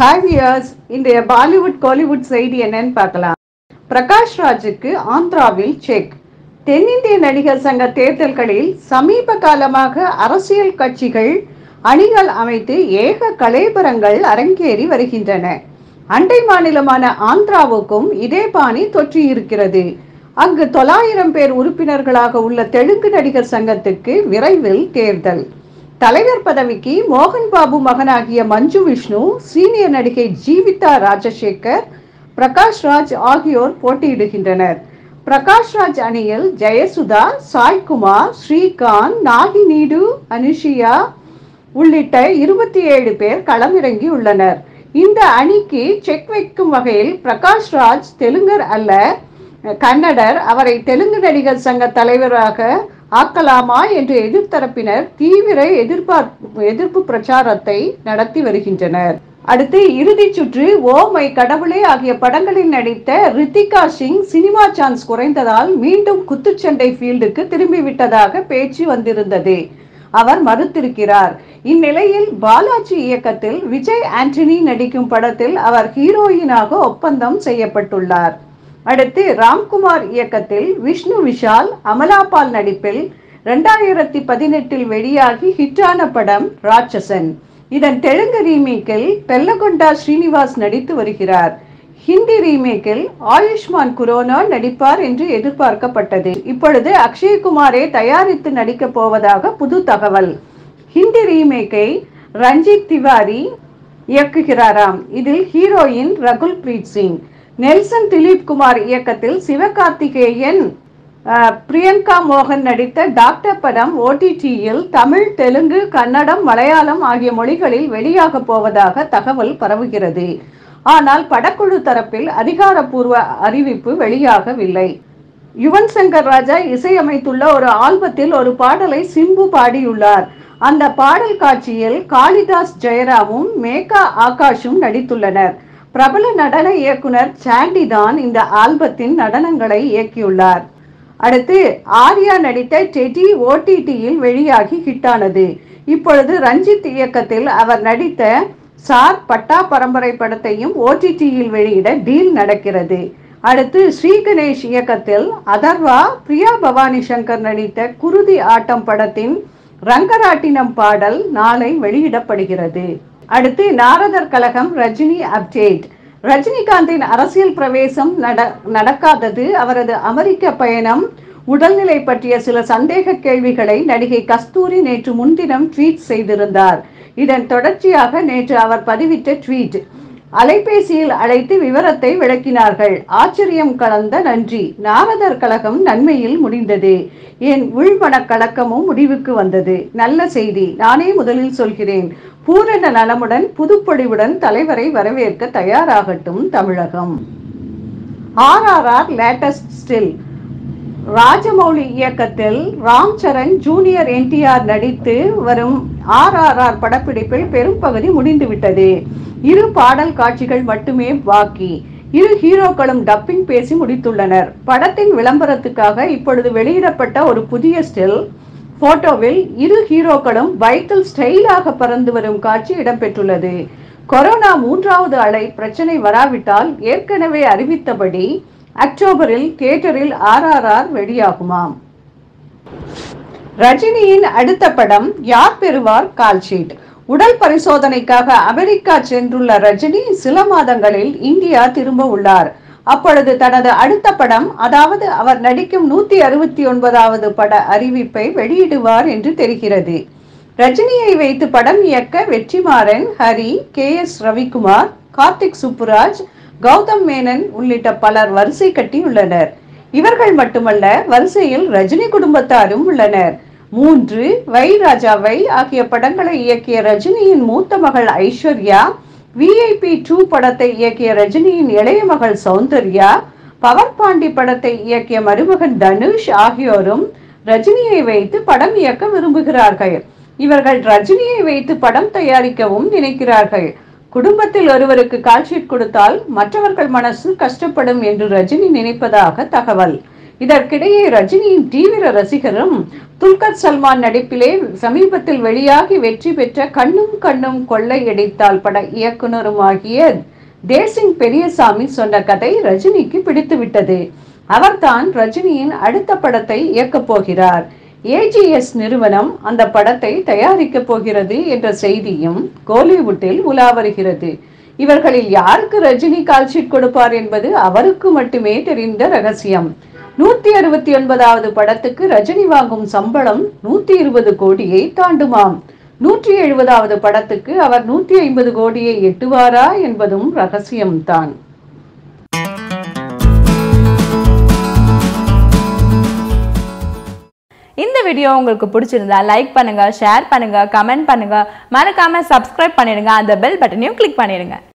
hi wears இன்றைய பாலிவுட் கோலிவுட் செய்தி என்னன்னு பார்க்கலாம் பிரகாஷ் ராஜுக்கு ஆந்திராவில் செக் தென்னிந்திய நடிகர் சங்க தேர்தல்களில் சமீப காலமாக அரசியல் கட்சிகள் அணிகள் அமைத்து ஏக கலேபரங்கள் அரங்கேறி வருகின்றன அண்டை மாநிலமான ஆந்திராவுக்கும் இதே பாணி தொற்றியிருக்கிறது அங்கு தொள்ளாயிரம் பேர் உறுப்பினர்களாக உள்ள தெலுங்கு நடிகர் சங்கத்துக்கு விரைவில் தேர்தல் தலைவர் பதவிக்கு மோகன் பாபு மகனாகிய மஞ்சு விஷ்ணு சீனியர் நடிகை ஜீவிதா ராஜசேகர் பிரகாஷ் ராஜ் ஆகியோர் போட்டியிடுகின்றனர் பிரகாஷ் ராஜ் அணியில் ஜெயசுதா சாய்குமார் ஸ்ரீகாந்த் நாகினீடு அனுஷியா உள்ளிட்ட இருபத்தி ஏழு பேர் களமிறங்கி உள்ளனர் இந்த அணிக்கு செக் வைக்கும் வகையில் பிரகாஷ் ராஜ் தெலுங்கர் அல்ல கன்னடர் அவரை தெலுங்கு நடிகர் சங்க தலைவராக ஆக்கலாமா என்று எதிர்த்தரப்பினர் தீவிர எதிர்பார்ப்பு எதிர்ப்பு பிரச்சாரத்தை நடத்தி வருகின்றனர் அடுத்து இறுதிச் சுற்று ஓ மை கடவுளே ஆகிய படங்களில் நடித்த ரித்திகா சிங் சினிமா சான்ஸ் குறைந்ததால் மீண்டும் குத்துச்சண்டை ஃபீல்டுக்கு திரும்பிவிட்டதாக பேச்சு வந்திருந்தது அவர் மறுத்திருக்கிறார் இந்நிலையில் பாலாஜி இயக்கத்தில் விஜய் ஆண்டனி நடிக்கும் படத்தில் அவர் ஹீரோயினாக ஒப்பந்தம் செய்யப்பட்டுள்ளார் அடுத்து ராம்குமார் இயக்கத்தில் விஷ்ணு விஷால் அமலாபால் நடிப்பில் ரெண்டாயிரத்தி பதினெட்டில் வெளியாகி ஹிட்டான படம் ராட்சசன் இதன் தெலுங்கு ரீமேக்கில் பெல்லகொண்டா ஸ்ரீனிவாஸ் நடித்து வருகிறார் ஹிந்தி ரீமேக்கில் ஆயுஷ்மான் குரோனா நடிப்பார் என்று எதிர்பார்க்கப்பட்டது இப்பொழுது அக்ஷய்குமாரே தயாரித்து நடிக்கப் போவதாக புது தகவல் ஹிந்தி ரீமேக்கை ரஞ்சித் திவாரி இயக்குகிறாராம் இதில் ஹீரோயின் ரகுல் பிரீத் சிங் நெல்சன் திலீப் குமார் இயக்கத்தில் சிவகார்த்திகேயன் பிரியங்கா மோகன் நடித்த டாக்டர் படம் ஓடிடியில் தமிழ் தெலுங்கு கன்னடம் மலையாளம் ஆகிய மொழிகளில் வெளியாக போவதாக தகவல் பரவுகிறது ஆனால் படக்குழு தரப்பில் அதிகாரப்பூர்வ அறிவிப்பு வெளியாகவில்லை யுவன் சங்கர் ராஜா இசையமைத்துள்ள ஒரு ஆல்பத்தில் ஒரு பாடலை சிம்பு பாடியுள்ளார் அந்த பாடல் காட்சியில் காளிதாஸ் ஜெயராமும் மேகா ஆகாஷும் நடித்துள்ளனர் பிரபல நடன இயக்குனர் சாண்டி தான் இந்த ஆல்பத்தின் நடனங்களை இயக்கியுள்ளார் அடுத்து ஆர்யா நடித்த டெடி ஓடிடியில் வெளியாகி ஹிட்டானது இப்பொழுது ரஞ்சித் இயக்கத்தில் அவர் நடித்த சார் பட்டா பரம்பரை படத்தையும் ஓடிடியில் வெளியிட டீல் நடக்கிறது அடுத்து ஸ்ரீ கணேஷ் இயக்கத்தில் அதர்வா பிரியா பவானி சங்கர் நடித்த குருதி ஆட்டம் படத்தின் ரங்கராட்டினம் பாடல் நாளை வெளியிடப்படுகிறது அடுத்து நாரதர் கழகம் ரஜினி அப்டேட் ரஜினிகாந்தின் அரசியல் பிரவேசம் நட நடக்காதது அவரது அமெரிக்க பயணம் உடல்நிலை பற்றிய சில சந்தேக கேள்விகளை நடிகை கஸ்தூரி நேற்று முன்தினம் ட்வீட் செய்திருந்தார் இதன் தொடர்ச்சியாக நேற்று அவர் பதிவிட்ட ட்வீட் அலைபேசியில் அழைத்து விவரத்தை விளக்கினார்கள் ஆச்சரியம் கலந்த நன்றி நாரதர் கழகம் நன்மையில் முடிந்தது என் உள்மன கலக்கமும் முடிவுக்கு வந்தது நல்ல செய்தி நானே முதலில் சொல்கிறேன் பூரண நலமுடன் புதுப்பொழிவுடன் தலைவரை வரவேற்க தயாராகட்டும் தமிழகம் ஆர்ஆர்ஆர் லேட்டஸ்ட் ஸ்டில் ராஜமௌலி இயக்கத்தில் ராம் சரண் ஜூனியர் என்டிஆர் நடித்து வரும் ஆர்ஆர்ஆர் படப்பிடிப்பில் பெரும் பகுதி முடிந்துவிட்டது இரு பாடல் காட்சிகள் மட்டுமே பாக்கி இரு ஹீரோக்களும் டப்பிங் பேசி முடித்துள்ளனர் படத்தின் விளம்பரத்துக்காக இப்பொழுது வெளியிடப்பட்ட ஒரு புதிய ஸ்டில் போட்டோவில் இரு ஹீரோக்களும் பைக்கில் ஸ்டைலாக பறந்து வரும் காட்சி இடம்பெற்றுள்ளது கொரோனா மூன்றாவது அலை பிரச்சனை வராவிட்டால் ஏற்கனவே அறிவித்தபடி அக்டோபரில் தியேட்டரில் ஆர்ஆர்ஆர் வெளியாகுமாம் ரஜினியின் அடுத்த படம் யார் பெறுவார் கால்ஷீட் உடல் பரிசோதனைக்காக அமெரிக்கா சென்றுள்ள ரஜினி சில மாதங்களில் இந்தியா திரும்ப உள்ளார் அப்பொழுது தனது அடுத்த படம் அதாவது அவர் நடிக்கும் நூத்தி அறுபத்தி ஒன்பதாவது பட அறிவிப்பை வெளியிடுவார் என்று தெரிகிறது ரஜினியை வைத்து படம் இயக்க வெற்றிமாறன் ஹரி கே எஸ் ரவிக்குமார் கார்த்திக் சுப்புராஜ் கௌதம் மேனன் உள்ளிட்ட பலர் வரிசை கட்டி உள்ளனர் இவர்கள் மட்டுமல்ல வரிசையில் ரஜினி குடும்பத்தாரும் உள்ளனர் மூன்று வை ராஜாவை ஆகிய படங்களை இயக்கிய ரஜினியின் மூத்த மகள் ஐஸ்வர்யா விஐபி டூ படத்தை இயக்கிய ரஜினியின் இளைய மகள் சௌந்தர்யா பவர் பாண்டி படத்தை இயக்கிய மருமகன் தனுஷ் ஆகியோரும் ரஜினியை வைத்து படம் இயக்க விரும்புகிறார்கள் இவர்கள் ரஜினியை வைத்து படம் தயாரிக்கவும் நினைக்கிறார்கள் குடும்பத்தில் ஒருவருக்கு கால்ஷீட் கொடுத்தால் மற்றவர்கள் மனசு கஷ்டப்படும் என்று ரஜினி நினைப்பதாக தகவல் இதற்கிடையே ரஜினியின் தீவிர ரசிகரும் துல்கர் சல்மான் நடிப்பிலே சமீபத்தில் வெளியாகி வெற்றி பெற்ற கண்ணும் கண்ணும் கொள்ளையடித்தால் பட இயக்குனருமாகிய தேசிங் பெரியசாமி சொன்ன கதை ரஜினிக்கு பிடித்துவிட்டது அவர்தான் ரஜினியின் அடுத்த படத்தை இயக்கப் போகிறார் ஏஜிஎஸ் நிறுவனம் அந்த படத்தை தயாரிக்கப் போகிறது என்ற செய்தியும் கோலிவுட்டில் உலா வருகிறது இவர்களில் யாருக்கு ரஜினி கால்ஷீட் கொடுப்பார் என்பது அவருக்கு மட்டுமே தெரிந்த ரகசியம் நூத்தி அறுபத்தி ஒன்பதாவது படத்துக்கு ரஜினி வாங்கும் சம்பளம் நூத்தி இருபது கோடியை தாண்டுமாம் நூற்றி எழுபதாவது படத்துக்கு அவர் நூத்தி ஐம்பது கோடியை எட்டுவாரா என்பதும் ரகசியம்தான் இந்த வீடியோ உங்களுக்கு பிடிச்சிருந்தா லைக் பண்ணுங்க ஷேர் பண்ணுங்க கமெண்ட் பண்ணுங்க மறக்காம சப்ஸ்கிரைப் பண்ணிடுங்க அந்த பெல் பட்டனையும் கிளிக் பண்ணிடுங்க